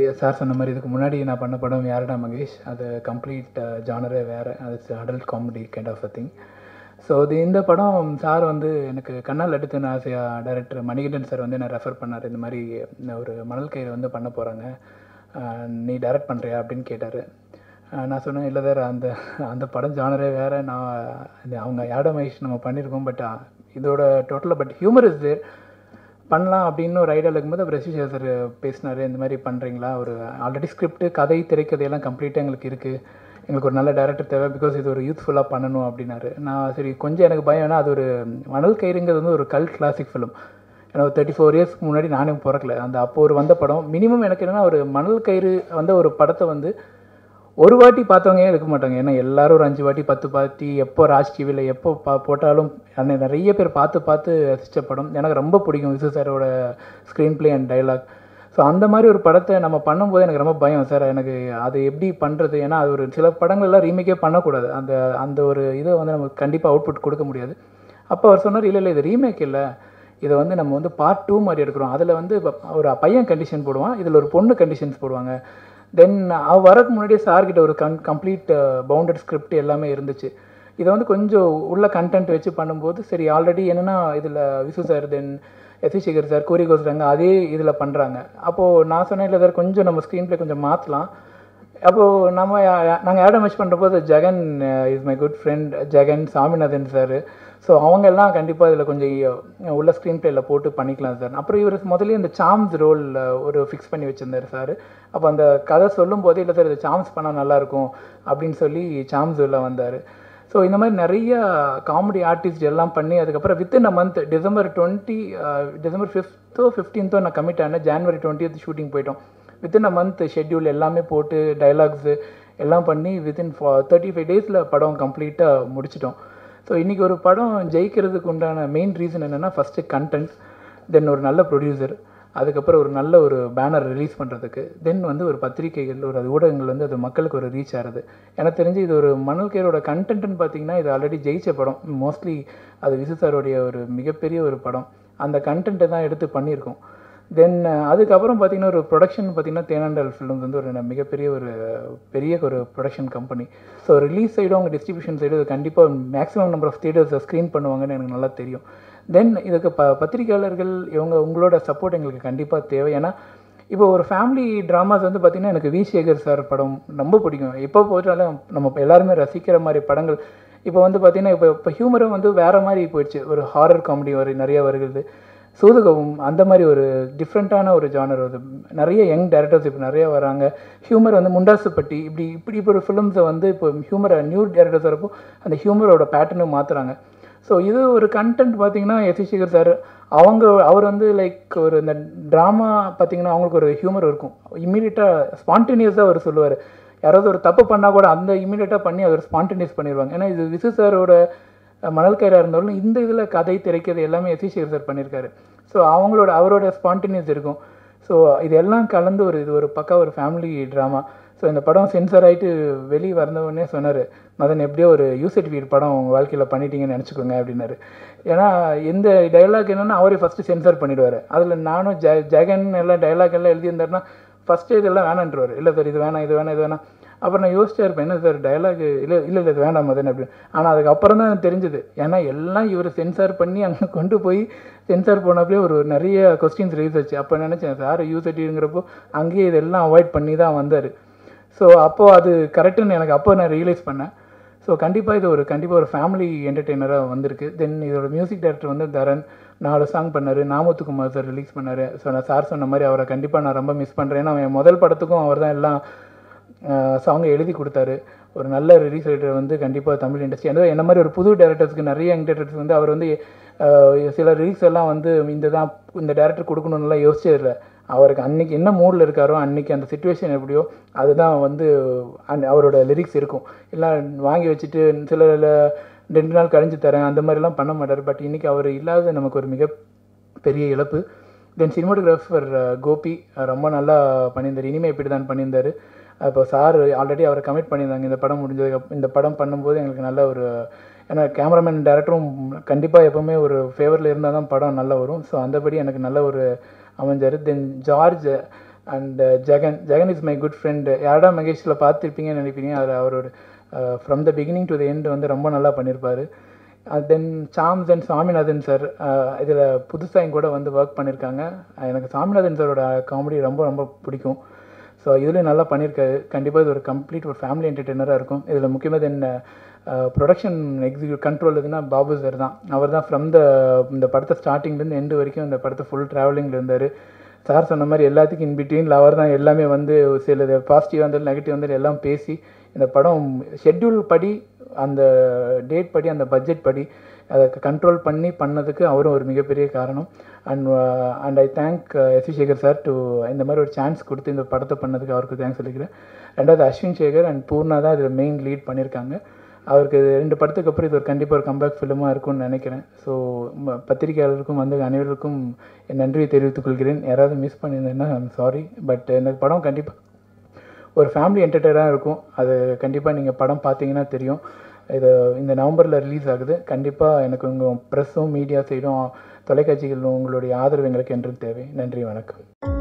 sir சொன்ன மாதிரி இதுக்கு முன்னாடி நான் பண்ண படம் யாரடா மகேஷ் அது கம்ப்ளீட் ஜானரே வேறு அது adult comedy kind of a thing so இது இந்த படம் சார் வந்து எனக்கு கண்ணால் எடுத்துன்னு ஆசையாக டைரக்டர் மணிகண்டன் சார் வந்து என்ன ரெஃபர் பண்ணார் இந்த மாதிரி இந்த ஒரு மணல் கயிறு வந்து பண்ண போகிறாங்க நீ டைரக்ட் பண்ணுறியா அப்படின்னு கேட்டார் நான் சொன்னேன் இல்லை சார் அந்த அந்த படம் ஜானரே வேறு நான் இது அவங்க யாரடா மகேஷ் நம்ம பண்ணியிருக்கோம் பட் இதோட டோட்டலாக பட் ஹியூமர் இஸ் தேர் பண்ணலாம் அப்படின்னு ஒரு ஐடியா இருக்கும்போது அப்புறம் ரசிஷா சார் பேசினார் இந்த மாதிரி பண்ணுறீங்களா ஒரு ஆல்ரெடி ஸ்கிரிப்ட் கதை திரைக்கதை எல்லாம் கம்ப்ளீட்டாக எங்களுக்கு இருக்குது எங்களுக்கு ஒரு நல்ல டேரக்டர் தேவை பிகாஸ் இது ஒரு யூத்ஃபுல்லாக பண்ணணும் அப்படின்னாரு நான் சரி கொஞ்சம் எனக்கு பயம் ஏன்னா அது ஒரு மணல் கயிறுங்கிறது வந்து ஒரு கல் கிளாசிக் ஃபிலிம் ஏன்னா ஒரு தேர்ட்டி ஃபோர் இயர்ஸ்க்கு முன்னாடி நானே பிறக்கல அந்த அப்போ ஒரு வந்த படம் மினிமம் எனக்கு என்னென்னா ஒரு மணல் கயிறு வந்த ஒரு படத்தை வந்து ஒரு வாட்டி பார்த்தவங்க இருக்க மாட்டாங்க ஏன்னா எல்லாரும் ஒரு அஞ்சு வாட்டி பத்து வாட்டி எப்போ ராஜ் டிவியில் எப்போ பா போட்டாலும் அன்னை நிறைய பேர் பார்த்து பார்த்து ரசித்த படம் எனக்கு ரொம்ப பிடிக்கும் விசு சாரோட screen play and dialogue so அந்த மாதிரி ஒரு படத்தை நம்ம பண்ணும்போது எனக்கு ரொம்ப பயம் சார் எனக்கு அது எப்படி பண்ணுறது ஏன்னா அது ஒரு சில படங்கள்லாம் ரீமேக்கே பண்ணக்கூடாது அந்த அந்த ஒரு இதை வந்து நமக்கு கண்டிப்பாக அவுட்புட் கொடுக்க முடியாது அப்போ அவர் சொன்னார் இல்லை இல்லை இது ரீமேக் இல்லை இதை வந்து நம்ம வந்து பார்ட் டூ மாதிரி எடுக்கிறோம் அதில் வந்து ஒரு பையன் கண்டிஷன் போடுவான் இதில் ஒரு பொண்ணு கண்டிஷன்ஸ் போடுவாங்க தென் அவ வரக்கு முன்னாடியே சார்கிட்ட ஒரு கன் கம்ப்ளீட் பவுண்டட் ஸ்கிரிப்ட் எல்லாமே இருந்துச்சு இதை வந்து கொஞ்சம் உள்ள கண்டென்ட் வச்சு பண்ணும்போது சரி ஆல்ரெடி என்னென்னா இதில் Visu sir then S Sekhar sir கோரி கோசுறாங்க அதே இதில் பண்ணுறாங்க அப்போது நான் சொன்னேன் இல்லை சார் கொஞ்சம் நம்ம ஸ்க்ரீன் ப்ளே கொஞ்சம் மாற்றலாம் அப்போது நம்ம நாங்கள் ஆடம் மேட்ச் பண்ணுறப்போது Jagan is my good friend Jagan Saminathan sir so அவங்க எல்லாம் கண்டிப்பாக இதில் கொஞ்சம் உள்ள ஸ்க்ரீன் ப்ளேயில் போட்டு பண்ணிக்கலாம் சார் அப்புறம் இவர் முதல்ல இந்த சாம்ஸ் ரோல் ஒரு ஃபிக்ஸ் பண்ணி வச்சுருந்தார் சார் அப்போ அந்த கதை சொல்லும் போதே இல்லை சார் இது சாம்ஸ் பண்ணால் நல்லாயிருக்கும் அப்படின்னு சொல்லி சாம்ஸ் உள்ள வந்தார் ஸோ இந்த மாதிரி நிறைய காமெடி ஆர்டிஸ்ட் எல்லாம் பண்ணி அதுக்கப்புறம் within a month December twenty December ஃபிஃப்த்தோ ஃபிஃப்டீன்த்தோ நான் கமிட் ஆனேன் ஜான்வரி டுவெண்ட்டி ஷூட்டிங் போயிட்டோம் வித்தின் அ மந்த் ஷெட்யூல் எல்லாமே போட்டு டைலாக்ஸு எல்லாம் பண்ணி வித்தின் தேர்ட்டி ஃபைவ் டேஸில் படம் கம்ப்ளீட்டாக முடிச்சிட்டோம் ஸோ இன்றைக்கி ஒரு படம் ஜெயிக்கிறதுக்கு உண்டான மெயின் ரீசன் என்னென்னா ஃபஸ்ட்டு கண்டென்ட் தென் ஒரு நல்ல ப்ரொடியூசர் அதுக்கப்புறம் ஒரு நல்ல ஒரு பேனர் ரிலீஸ் பண்ணுறதுக்கு தென் வந்து ஒரு பத்திரிகைகள் ஒரு அது ஊடகங்கள் வந்து அது மக்களுக்கு ஒரு ரீச் ஆகிறது எனக்கு தெரிஞ்சு இது ஒரு மணல் கேரோட கண்டென்ட்னு பார்த்தீங்கன்னா இது ஆல்ரெடி ஜெயிச்ச படம் மோஸ்ட்லி அது விசு சாரோடைய ஒரு மிகப்பெரிய ஒரு படம் அந்த கண்டென்ட்டை தான் எடுத்து பண்ணியிருக்கோம் தென் அதுக்கப்புறம் பார்த்தீங்கன்னா ஒரு ப்ரொடக்ஷன் பார்த்தீங்கன்னா தேனாண்டல் ஃபிலிம்ஸ் வந்து ஒரு மிகப்பெரிய ஒரு பெரிய ஒரு ப்ரொடக்ஷன் கம்பெனி ஸோ ரிலீஸ் சைடும் அவங்க டிஸ்ட்ரிபியூஷன் சைடு கண்டிப்பாக மேக்ஸிமம் நம்பர் ஆஃப் தியேட்டர்ஸை ஸ்க்ரீன் பண்ணுவாங்கன்னு எனக்கு நல்லா தெரியும் தென் இதுக்கு ப பத்திரிகையாளர்கள் இவங்க உங்களோட சப்போர்ட் எங்களுக்கு கண்டிப்பாக தேவை ஏன்னா இப்போ ஒரு ஃபேமிலி ட்ராமாஸ் வந்து பார்த்திங்கன்னா எனக்கு வி சேகர் சார் படம் ரொம்ப பிடிக்கும் எப்போ போயிட்டாலும் நம்ம எல்லாருமே ரசிக்கிற மாதிரி படங்கள் இப்போ வந்து பார்த்திங்கன்னா இப்போ இப்போ ஹியூமரும் வந்து வேறு மாதிரி போயிடுச்சு ஒரு ஹாரர் காமெடி வரை நிறைய வருகிறது சூதுகவும் அந்த மாதிரி ஒரு டிஃப்ரெண்ட்டான ஒரு ஜானர் வருது நிறைய யங் டேரக்டர்ஸ் இப்போ நிறைய வராங்க ஹியூமர் வந்து முண்டாசுப்பட்டி இப்படி இப்படி இப்போ ஒரு ஃபிலிம்ஸை வந்து இப்போ ஹியூமரை நியூ டேரக்டர்ஸ் வரப்போ அந்த ஹியூமரோட பேட்டர்னும் மாற்றுறாங்க ஸோ இது ஒரு கண்டென்ட் பார்த்தீங்கன்னா எஸ் சேகர் சார் அவங்க அவர் வந்து லைக் ஒரு இந்த ட்ராமா பார்த்தீங்கன்னா அவங்களுக்கு ஒரு ஹியூமர் இருக்கும் இம்மீடியட்டாக ஸ்பான்டேனியஸாக அவர் சொல்லுவார் யாராவது ஒரு தப்பு பண்ணால் கூட அந்த இம்மீடியட்டாக பண்ணி அவர் ஸ்பான்டேனியஸ் பண்ணிடுவாங்க ஏன்னா இது விசு சாரோட மணல் கயிறாக இருந்தாலும் இந்த இதில் கதை திரைக்கிறது எல்லாமே எஸ் சேகர் சார் பண்ணியிருக்காரு ஸோ அவங்களோட அவரோட ஸ்பான்டேனியஸ் இருக்கும் ஸோ இது எல்லாம் கலந்து ஒரு இது ஒரு பக்கா ஒரு ஃபேமிலி ட்ராமா ஸோ இந்த படம் சென்சார் ஆகிட்டு வெளியே வந்தவொடனே சொன்னார் மதன் எப்படியோ ஒரு யூசெட் வீட் படம் உங்கள் வாழ்க்கையில் பண்ணிட்டீங்கன்னு நினச்சிக்கோங்க அப்படின்னாரு ஏன்னா எந்த டைலாக் என்னென்னா அவரே ஃபஸ்ட்டு சென்சார் பண்ணிவிடுவார் அதில் நானும் ஜ ஜெகன் எல்லாம் டைலாக் எல்லாம் எழுதியிருந்தாருன்னா ஃபஸ்ட்டு இதெல்லாம் வேணான்றவர் இல்லை சார் இது வேணாம் இது வேணாம் இது வேணாம் அப்புறம் நான் யோசிச்சா இருப்பேன் என்ன சார் டைலாக் இல்லை இல்லை இல்லை இது வேண்டாம் மதன் அப்படின்னு ஆனால் அதுக்கப்புறம் தான் எனக்கு தெரிஞ்சுது ஏன்னா எல்லாம் இவர் சென்சார் பண்ணி அங்கே கொண்டு போய் சென்சார் போனப்பலே ஒரு நிறைய கொஸ்டின்ஸ் ரைஸ் ஆச்சு அப்போ நினச்சேன் சார் யூசட்டிங்கிறப்போ அங்கேயே இதெல்லாம் அவாய்ட் பண்ணி தான் வந்தார் ஸோ அப்போது அது கரெக்டுன்னு எனக்கு அப்போ நான் ரியலைஸ் பண்ணேன் ஸோ கண்டிப்பாக இது ஒரு கண்டிப்பாக ஒரு ஃபேமிலி என்டர்டெய்னராக வந்திருக்கு தென் இதோட மியூசிக் டைரக்டர் வந்து தரன் நாலு சாங் பண்ணார் நாமத்துக்குமார் சார் ரிலீஸ் பண்ணார் ஸோ நான் சார் சொன்ன மாதிரி அவரை கண்டிப்பாக நான் ரொம்ப மிஸ் பண்ணுறேன் ஏன்னா அவன் முதல் படத்துக்கும் அவர் தான் எல்லாம் சாங்கை எழுதி கொடுத்தாரு ஒரு நல்ல ரிலீஸ் ரைட்டர் வந்து கண்டிப்பாக தமிழ் இண்டஸ்ட்ரி அந்த என்ன மாதிரி ஒரு புது டேரக்டர்ஸ்க்கு நிறைய யங் டேரக்டர்ஸ் வந்து அவர் வந்து சில ரிலீஸ் எல்லாம் வந்து இந்த தான் இந்த டேரக்டர் கொடுக்கணும்னுலாம் யோசிச்சது இல்லை அவருக்கு அன்னைக்கு என்ன மூடில் இருக்காரோ அன்னைக்கு அந்த சுச்சுவேஷன் எப்படியோ அதுதான் வந்து அவரோட லிரிக்ஸ் இருக்கும் இல்லை வாங்கி வச்சுட்டு சில ரெண்டு நாள் கழிஞ்சு தரேன் அந்த மாதிரிலாம் பண்ண மாட்டார் பட் இன்றைக்கி அவர் இல்லாத நமக்கு ஒரு மிக பெரிய இழப்பு தென் சினிமாட்டோகிராஃபர் கோபி ரொம்ப நல்லா பண்ணியிருந்தார் இனிமே இப்படி தான் பண்ணியிருந்தார் இப்போ சார் ஆல்ரெடி அவரை கமிட் பண்ணியிருந்தாங்க இந்த படம் முடிஞ்சதுக்கு இந்த படம் பண்ணும்போது எங்களுக்கு நல்ல ஒரு ஏன்னா கேமராமேன் டேரக்டரும் கண்டிப்பாக எப்போவுமே ஒரு ஃபேவரில் இருந்தால் தான் படம் நல்லா வரும் ஸோ அந்தபடி எனக்கு நல்ல ஒரு அமைஞ்சார் then George and Jagan Jagan is my good friend யாரடா மகேஷில் பார்த்துருப்பீங்கன்னு நினைப்பீங்க அதில் அவரோட from the beginning to the end வந்து ரொம்ப நல்லா பண்ணியிருப்பார் then Sams and Saminathan sir இதில் புதுசாக என் கூட வந்து ஒர்க் பண்ணியிருக்காங்க எனக்கு சாமிநாதன் சாரோட காமெடி ரொம்ப ரொம்ப பிடிக்கும் ஸோ இதுலேயும் நல்லா பண்ணியிருக்காரு கண்டிப்பாக இது ஒரு கம்ப்ளீட் ஒரு ஃபேமிலி என்டர்டெய்னராக இருக்கும் இதில் முக்கியமாக தென் ப்ரொடக்ஷன் எக்ஸிக்யூட் கண்ட்ரோல் எதுனா பாபு சார் தான் அவர் தான் ஃப்ரம் த இந்த படத்தை ஸ்டார்டிங்லேருந்து எண்டு வரைக்கும் இந்த படத்தை ஃபுல் ட்ராவலிங்கில் இருந்தார் சார் சொன்ன மாதிரி எல்லாத்துக்கும் இன் பிட்வீனில் அவர் தான் எல்லாமே வந்து சில பாசிட்டிவ் வந்தாலும் நெகட்டிவ் வந்தாலும் எல்லாம் பேசி இந்த படம் ஷெட்யூல் படி அந்த டேட் படி அந்த பட்ஜெட் படி அதை கண்ட்ரோல் பண்ணி பண்ணதுக்கு அவரும் ஒரு மிகப்பெரிய காரணம் and and I thank S V Sekhar sir to இந்த மாதிரி ஒரு சான்ஸ் கொடுத்து இந்த படத்தை பண்ணதுக்கு அவருக்கு தேங்க்ஸ் சொல்லிக்கிறேன் ரெண்டாவது அஸ்வின் சேகர் அண்ட் பூர்ணா தான் இதில் மெயின் லீட் பண்ணியிருக்காங்க அவருக்கு இது ரெண்டு படத்துக்கு அப்புறம் இது ஒரு கண்டிப்பாக ஒரு கம்பேக் ஃபிலிமாக இருக்கும்னு நினைக்கிறேன் ஸோ பத்திரிகையாளருக்கும் வந்து அனைவருக்கும் என் நன்றியை தெரிவித்துக் கொள்கிறேன் யாராவது மிஸ் பண்ணியிருந்தேன்னா சாரி பட் இந்த படம் கண்டிப்பாக ஒரு ஃபேமிலி என்டர்டெய்னராக இருக்கும் அது கண்டிப்பாக நீங்கள் படம் பார்த்தீங்கன்னா தெரியும் இது இந்த நவம்பரில் ரிலீஸ் ஆகுது கண்டிப்பாக எனக்கு உங்கள் ப்ரெஸ்ஸும் மீடியா சைடும் தொலைக்காட்சிகளும் உங்களுடைய ஆதரவு எங்களுக்கு என்றும் தேவை நன்றி வணக்கம்